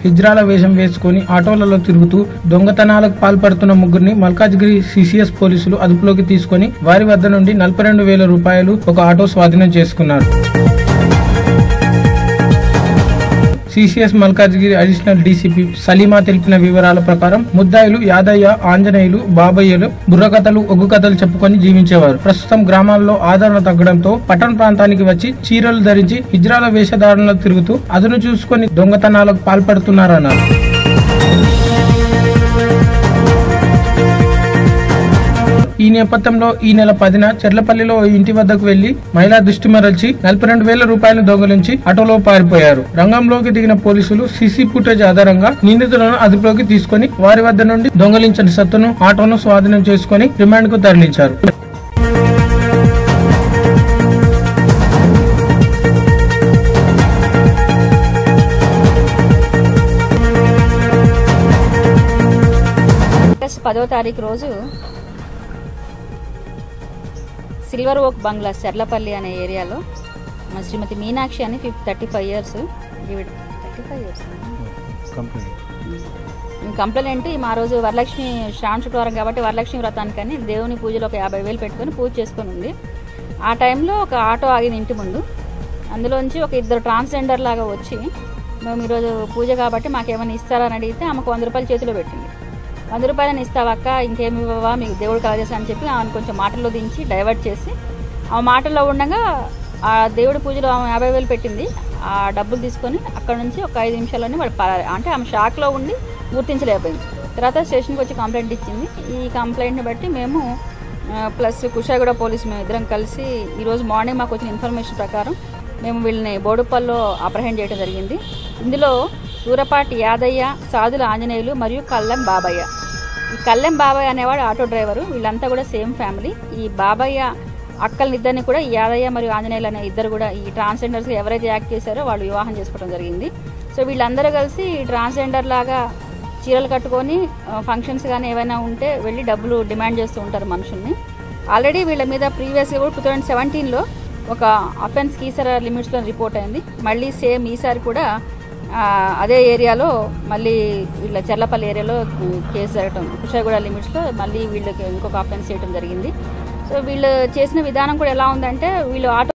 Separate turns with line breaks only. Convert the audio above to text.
హిజ్రాల వేషం వేసుకుని ఆటోలలో తిరుగుతూ దొంగతనాలకు పాల్పడుతున్న ముగ్గురిని మల్కాజ్గిరి సిసిఎస్ పోలీసులు అదుపులోకి తీసుకుని వారి వద్ద నుండి నలభై రెండు వేల రూపాయలు ఒక ఆటో స్వాధీనం చేసుకున్నారు CCS Malkajgiri additional DCP Saleema తెలిపిన వివరాల ప్రకారం ముద్దాయిలు యాదయ్య ఆంజనేయులు బాబయ్యలు బుర్రకథలు ఒగ్గు కథలు చెప్పుకొని జీవించేవారు ప్రస్తుతం గ్రామాల్లో ఆదరణ తగ్గడంతో పట్టణ ప్రాంతానికి వచ్చి చీరలు ధరించి హిజ్రాల వేషధారణలో తిరుగుతూ అదును చూసుకొని దొంగతనాలకు పాల్పడుతున్నారన్నారు ఈ నేపథ్యంలో ఈ నెల పదిన చెర్లపల్లిలో ఓ ఇంటి వద్దకు వెళ్లి మహిళా దృష్టి మరల్చి నలభై రెండు వేల రూపాయలు దొంగలించి ఆటోలో పారిపోయారు రంగంలోకి దిగిన పోలీసులు సీసీ ఫుటేజ్ ఆధారంగా నిందితులను అదుపులోకి తీసుకుని వారి వద్ద నుండి దొంగలించిన సత్తును ఆటోను స్వాధీనం చేసుకుని రిమాండ్ కు తరలించారు
ఆగస్ట్ పదో తారీఖు రోజు సిల్వర్ ఓక్ బంగ్లా చెర్లపల్లి అనే ఏరియాలో మా శ్రీమతి మీనాక్షి అని ఫిఫ్ థర్టీ ఫైవ్ ఇయర్స్ ఈవిడ థర్టీ ఫైవ్ ఇయర్స్ కంప్లైంట్ మా రోజు వరలక్ష్మి శ్రావణ శుక్రవారం కాబట్టి వరలక్ష్మి వ్రతానికని దేవుని పూజలో ఒక యాభై వేలు పెట్టుకొని పూజ చేసుకొని ఉంది ఆ టైంలో ఒక ఆటో ఆగింది ఇంటి ముందు అందులోంచి ఒక ఇద్దరు ట్రాన్స్జెండర్ లాగా వచ్చి మేము ఈరోజు పూజ కాబట్టి మాకేమైనా ఇస్తారా అని అడిగితే ఆమెకు వంద రూపాయలు చేతిలో పెట్టింది వంద రూపాయలని ఇస్తావక్క ఇంకేమి ఇవ్వవా మీకు దేవుడు కలగజేసా అని చెప్పి ఆమెను కొంచెం మాటల్లో దించి డైవర్ట్ చేసి ఆ మాటల్లో ఉండగా ఆ దేవుడి పూజలో ఆమె యాభై వేలు పెట్టింది ఆ డబ్బులు తీసుకొని అక్కడ నుంచి ఒక ఐదు నిమిషాల్లోనే వాడు పరారి అంటే ఆమె షాక్లో ఉండి గుర్తించలేకపోయింది తర్వాత స్టేషన్కి వచ్చి కంప్లైంట్ ఇచ్చింది ఈ కంప్లైంట్ని బట్టి మేము ఆ, ప్లస్ కుషాగూడ పోలీసు మేము ఇద్దరం కలిసి ఈరోజు మార్నింగ్ మాకు వచ్చిన ఇన్ఫర్మేషన్ ప్రకారం మేము వీళ్ళని బోడుపల్లో అప్రహెండ్ చేయడం జరిగింది ఇందులో దూరపాటి యాదయ్య సాధుల ఆంజనేయులు మరియు కళ్ళం బాబయ్య ఈ కళ్ళెం బాబాయ్ అనేవాడు ఆటో డ్రైవరు వీళ్ళంతా కూడా సేమ్ ఫ్యామిలీ ఈ బాబయ్య అక్కల్ని ఇద్దరిని కూడా ఈ యాదయ్య మరియు ఆంజనేయులు అనే ఇద్దరు కూడా ఈ ట్రాన్స్జెండర్స్ ఎవరైతే యాక్ట్ చేశారో వాళ్ళు వివాహం చేసుకోవడం జరిగింది సో వీళ్ళందరూ కలిసి ట్రాన్స్జెండర్ లాగా చీరలు కట్టుకొని ఫంక్షన్స్ కానీ ఏవైనా ఉంటే వెళ్ళి డబ్బులు డిమాండ్ చేస్తూ ఉంటారు మనుషుల్ని ఆల్రెడీ వీళ్ళ మీద ప్రీవియస్గా కూడా టూ థౌజండ్ సెవెంటీన్లో ఒక అఫెన్స్ కీసర లిమిట్స్లో రిపోర్ట్ అయింది మళ్ళీ సేమ్ ఈసారి కూడా ఆ, అదే ఏరియాలో మళ్ళీ వీళ్ళ చెర్లపల్లి ఏరియాలో కేసు జరగటం కుషాగూడ లిమిట్స్లో మళ్ళీ వీళ్ళకి ఇంకొక అఫెన్స్ చేయడం జరిగింది సో వీళ్ళు చేసిన విధానం కూడా ఎలా ఉందంటే వీళ్ళు ఆటో